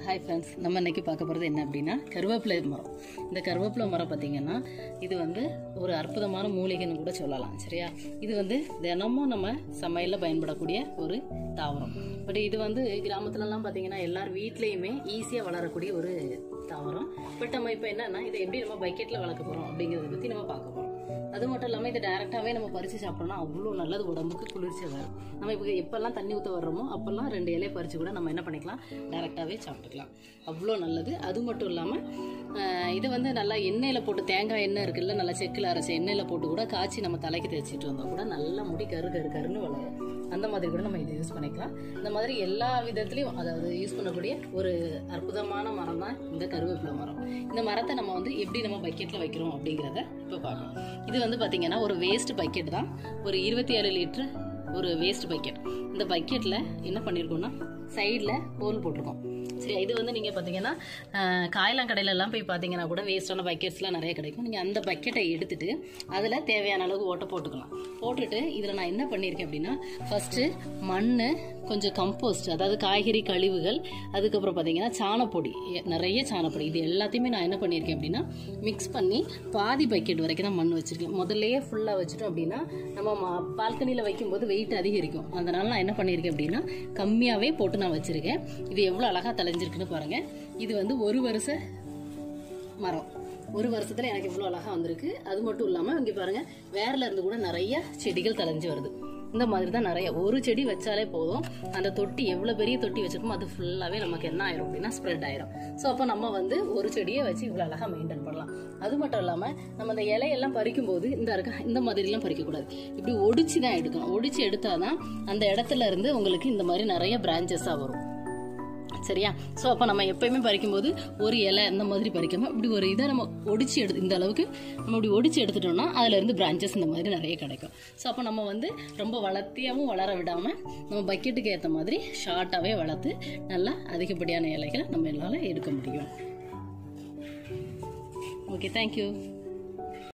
hi friends நம்ம இன்னைக்கு பார்க்க போகிறது என்ன அப்படின்னா கருவேப்பிலை மரம் இந்த கருவேப்பிலை மரம் பார்த்தீங்கன்னா இது வந்து ஒரு அற்புதமான மூலிகைன்னு கூட சொல்லலாம் சரியா இது வந்து தினமும் நம்ம சமையலில் பயன்படக்கூடிய ஒரு தாவரம் பட் இது வந்து கிராமத்துலலாம் பார்த்தீங்கன்னா எல்லார் வீட்லேயுமே ஈஸியாக வளரக்கூடிய ஒரு தாவரம் பட் நம்ம இப்போ என்னன்னா இதை எப்படி நம்ம பக்கெட்டில் வளர்க்க போகிறோம் அப்படிங்கிறத பற்றி நம்ம பார்க்க போகிறோம் அது மட்டும் இல்லாமல் இதை டேரெக்டாகவே நம்ம பறித்து சாப்பிட்டோம்னா அவ்வளோ நல்லது உடம்புக்கு குளிர்ச்சி வரும் நம்ம இப்போ எப்போல்லாம் தண்ணி ஊற்ற வர்றோமோ அப்போல்லாம் ரெண்டு இலையை பறித்து கூட நம்ம என்ன பண்ணிக்கலாம் டேரெக்டாகவே சாப்பிட்டுக்கலாம் அவ்வளோ நல்லது அது மட்டும் இல்லாமல் இது வந்து நல்லா எண்ணெயில் போட்டு தேங்காய் எண்ணெய் இருக்குல்ல நல்லா செக்கில் அரைச்ச எண்ணெயில் போட்டு கூட காய்ச்சி நம்ம தலைக்கு தேய்ச்சிட்டு வந்தோம் கூட நல்லா முடி கரு கரு கருன்னு வளரும் அந்த மாதிரி கூட நம்ம இதை யூஸ் பண்ணிக்கலாம் இந்த மாதிரி எல்லா விதத்துலையும் அதாவது யூஸ் பண்ணக்கூடிய ஒரு அற்புதமான மரம் தான் இந்த கருவேப்பிலை மரம் இந்த மரத்தை நம்ம வந்து எப்படி நம்ம பக்கெட்டில் வைக்கிறோம் அப்படிங்கிறத இப்போ பார்க்கலாம் இது வந்து பார்த்தீங்கன்னா ஒரு வேஸ்ட் பக்கெட் தான் ஒரு இருபத்தி ஏழு லிட்டரு ஒரு வேஸ்ட் பக்கெட் இந்த பக்கெட்டில் என்ன பண்ணியிருக்கோம்னா சைடில் ஹோல் போட்டிருக்கோம் சரி இது வந்து நீங்கள் பார்த்தீங்கன்னா காயலாங்கடையில எல்லாம் போய் பார்த்தீங்கன்னா கூட வேஸ்டான பக்கெட்ஸ்லாம் நிறைய கிடைக்கும் நீங்கள் அந்த பக்கெட்டை எடுத்துட்டு அதில் தேவையான அளவுக்கு ஓட்டை போட்டுக்கலாம் போட்டுட்டு இதில் நான் என்ன பண்ணியிருக்கேன் அப்படின்னா ஃபஸ்ட்டு மண் கொஞ்சம் கம்போஸ்ட் அதாவது காய்கறி கழிவுகள் அதுக்கப்புறம் பார்த்தீங்கன்னா சாணப்பொடி எ- நிறைய சாணப்பொடி இது எல்லாத்தையுமே நான் என்ன பண்ணியிருக்கேன் அப்படின்னா மிக்ஸ் பண்ணி பாதி பக்கெட் வரைக்கும் தான் மண் வச்சிருக்கேன் முதல்லயே ஃபுல்லாக வச்சுட்டோம் அப்படின்னா நம்ம பால்கனியில் வைக்கும்போது வெயிட் அதிகரிக்கும் அதனால நான் என்ன பண்ணியிருக்கேன் அப்படின்னா கம்மியாகவே போட்டு நான் வச்சிருக்கேன் இது எவ்வளோ அழகாக தலைஞ்சிருக்குன்னு பாருங்க இது வந்து ஒரு வருஷ மரம் ஒரு வருஷத்துல எனக்கு இவ்வளோ அழகா வந்திருக்கு அது மட்டும் இல்லாமல் இங்கே பாருங்க வேர்ல இருந்து கூட நிறைய செடிகள் தலைஞ்சு வருது இந்த மாதிரி தான் நிறைய ஒரு செடி வச்சாலே போதும் அந்த தொட்டி எவ்வளோ பெரிய தொட்டி வச்சிருக்கோமோ அது ஃபுல்லாகவே நமக்கு என்ன ஆயிரும் அப்படின்னா ஸ்ப்ரெட் ஆயிரும் ஸோ அப்போ நம்ம வந்து ஒரு செடியை வச்சு இவ்வளோ அழகாக மெயின்டைன் பண்ணலாம் அது மட்டும் இல்லாமல் நம்ம அந்த இலையெல்லாம் பறிக்கும் போது இந்த இருக்க இந்த மாதிரிலாம் பறிக்கக்கூடாது இப்படி ஒடிச்சு தான் எடுக்கணும் ஒடிச்சு எடுத்தாதான் அந்த இடத்துல இருந்து உங்களுக்கு இந்த மாதிரி நிறைய பிரான்ச்சஸாக வரும் சரியா ஸோ அப்போ நம்ம எப்பயுமே பறிக்கும்போது ஒரு இலை இந்த மாதிரி பறிக்காம இப்படி ஒரு இதை நம்ம ஒடிச்சு எடுத்து இந்த அளவுக்கு நம்ம இப்படி ஒடிச்சு எடுத்துட்டோம்னா அதுல இருந்து பிரான்ச்சஸ் இந்த மாதிரி நிறைய கிடைக்கும் ஸோ அப்போ நம்ம வந்து ரொம்ப வளர்த்தியாகவும் வளர விடாம நம்ம பக்கெட்டுக்கு ஏற்ற மாதிரி ஷார்ட்டாகவே வளர்த்து நல்லா அதிகப்படியான இலைகளை நம்ம என்னால் எடுக்க முடியும் ஓகே தேங்க்யூ